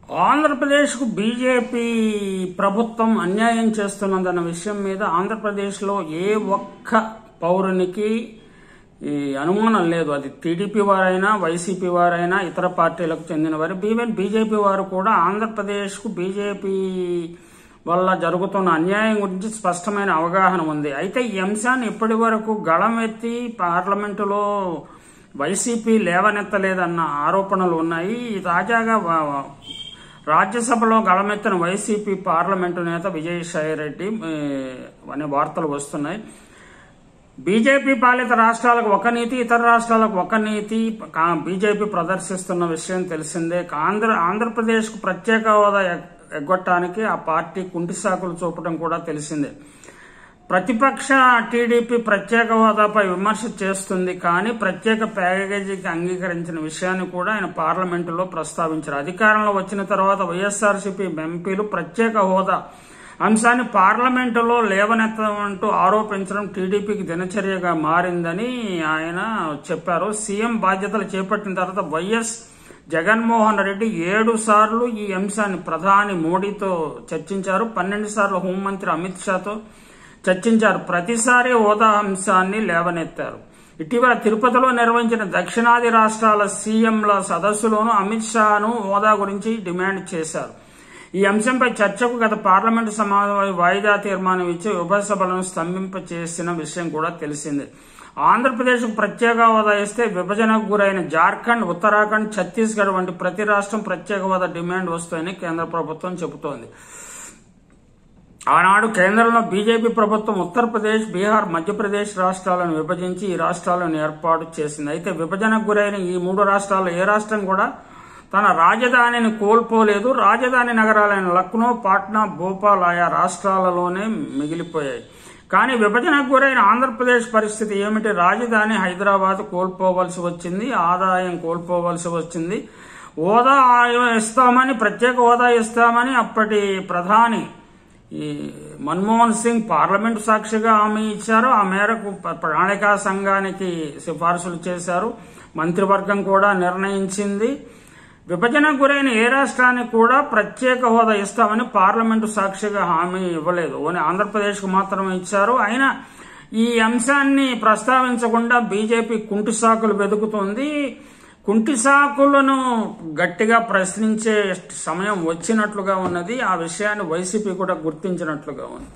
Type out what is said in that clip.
ఆంధ్రప్రదేశ్కు బీజేపీ ప్రభుత్వం అన్యాయం చేస్తున్నదన్న విషయం మీద ఆంధ్రప్రదేశ్లో ఏ ఒక్క పౌరునికి ఈ అనుమానం లేదు అది టీడీపీ వారైనా వైసీపీ వారైనా ఇతర పార్టీలకు చెందిన వారు ఈవెన్ బీజేపీ వారు కూడా ఆంధ్రప్రదేశ్కు బీజేపీ వల్ల జరుగుతున్న అన్యాయం గురించి స్పష్టమైన అవగాహన ఉంది అయితే ఈ అంశాన్ని ఇప్పటి వరకు గళమెత్తి పార్లమెంటులో వైసీపీ లేవనెత్తలేదన్న ఆరోపణలు ఉన్నాయి తాజాగా వా- రాజ్యసభలో గళమెత్తిన వైసీపీ పార్లమెంటు నేత విజయసాయి రెడ్డి ఏ, అనే వార్తలు వస్తున్నాయి బీజేపీ పాలిత రాష్ట్రాలకు ఒక నీతి ఇతర రాష్ట్రాలకు ఒక నీతి కా- బీజేపీ ప్రదర్శిస్తున్న విషయం తెలిసిందే ఆంధ్ర ఆంధ్రప్రదేశ్కు ప్రత్యేక హోదా ఎగ్- ఎగ్గొట్టడానికి ఆ పార్టీ కుంటి సాకులు చూపడం కూడా తెలిసిందే ప్రతిపక్ష టీడీపీ ప్రత్యేక హోదాపై విమర్శ చేస్తుంది కానీ ప్రత్యేక ప్యాకేజీకి అంగీకరించిన విషయాన్ని కూడా ఆయన పార్లమెంటులో ప్రస్తావించారు అధికారంలో వచ్చిన తర్వాత వైఎస్ఆర్సీపీ ఎంపీలు ప్రత్యేక హోదా అంశాన్ని పార్లమెంటులో లేవనెత్తమంటూ ఆరోపించడం టీడీపీకి దినచర్యగా మారిందని ఆయన చెప్పారు సీఎం బాధ్యతలు చేపట్టిన తర్వాత వైఎస్ జగన్మోహన్ రెడ్డి ఏడు సార్లు ఈ అంశాన్ని ప్రధాని మోడీతో చర్చించారు పన్నెండు సార్లు హోంమంత్రి అమిత్ షాతో చర్చించారు ప్రతిసారి హోదా అంశాన్ని లేవనెత్తారు ఇటీవల తిరుపతిలో నిర్వహించిన దక్షిణాది రాష్ట్రాల సీఎంల సదస్సులోనూ అమిత్ షాను హోదా గురించి డిమాండ్ చేశారు ఈ అంశంపై చర్చకు గత పార్లమెంటు సమావేశం వాయిదా తీర్మానం ఇచ్చి ఉభయ సభలను స్తంభింప చేసిన విషయం కూడా తెలిసిందే ఆంధ్రప్రదేశ్కు ప్రత్యేక హోదా ఇస్తే విభజనకు గురైన జార్ఖండ్ ఉత్తరాఖండ్ ఛత్తీస్గఢ్ వంటి ప్రతి రాష్ట్రం ప్రత్యేక హోదా డిమాండ్ వస్తాయని కేంద్ర ప్రభుత్వం చెబుతోంది ఆనాడు కేంద్రంలో బీజేపీ ప్రభుత్వం ఉత్తరప్రదేశ్ బీహార్ మధ్యప్రదేశ్ రాష్ట్రాలను విభజించి ఈ రాష్ట్రాలను ఏర్పాటు చేసింది అయితే విభజనకు గురైన ఈ మూడు రాష్ట్రాల్లో ఏ రాష్ట్రం కూడా తన రాజధానిని కోల్పోలేదు రాజధాని నగరాలైన లక్నో పాట్నా భోపాల్ ఆయా రాష్ట్రాలలోనే మిగిలిపోయాయి కానీ విభజనకు గురైన ఆంధ్రప్రదేశ్ పరిస్థితి ఏమిటి రాజధాని హైదరాబాద్ కోల్పోవలసి వచ్చింది ఆదాయం కోల్పోవలసి వచ్చింది హోదా ఇస్తామని ప్రత్యేక హోదా ఇస్తామని అప్పటి ప్రధాని ఈ మన్మోహన్ సింగ్ పార్లమెంటు సాక్షిగా హామీ ఇచ్చారు ఆ మేరకు ప- ప్రణాళికా సంఘానికి సిఫార్సులు చేశారు మంత్రివర్గం కూడా నిర్ణయించింది విభజనకు గురైన ఏ రాష్ట్రానికి కూడా ప్రత్యేక హోదా ఇస్తామని పార్లమెంటు సాక్షిగా హామీ ఇవ్వలేదు ఓన్లీ ఆంధ్రప్రదేశ్కు మాత్రమే ఇచ్చారు అయినా ఈ అంశాన్ని ప్రస్తావించకుండా బీజేపీ కుంటి సాకులు వెతుకుతోంది కుంటి సాకులను గట్టిగా ప్రశ్నించే సమయం వచ్చినట్లుగా ఉన్నది ఆ విషయాన్ని వైసీపీ కూడా గుర్తించినట్లుగా ఉంది